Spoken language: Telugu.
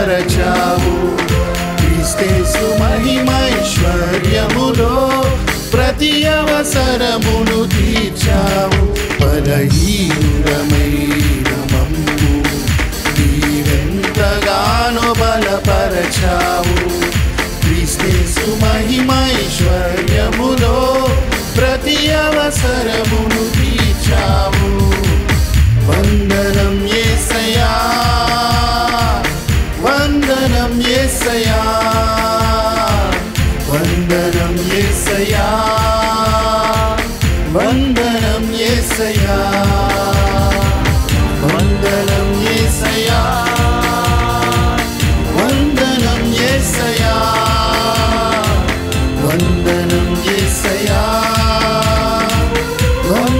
బలపరచావు క్రీస్తేసు మహిమైశ్వర్యములో ప్రతి అవసరమును తీర్చావు బలహీనమైన మమ్ము నీవెంతగానో బలపరచావు క్రీస్తేసు మహిమైశ్వర్యములో ప్రతి అవసరమును తీర్చావు వందనం యేసయ్యా వందనం యేసయ్యా వందనం యేసయ్యా వందనం యేసయ్యా వందనం యేసయ్యా వందనం యేసయ్యా వందనం యేసయ్యా వందనం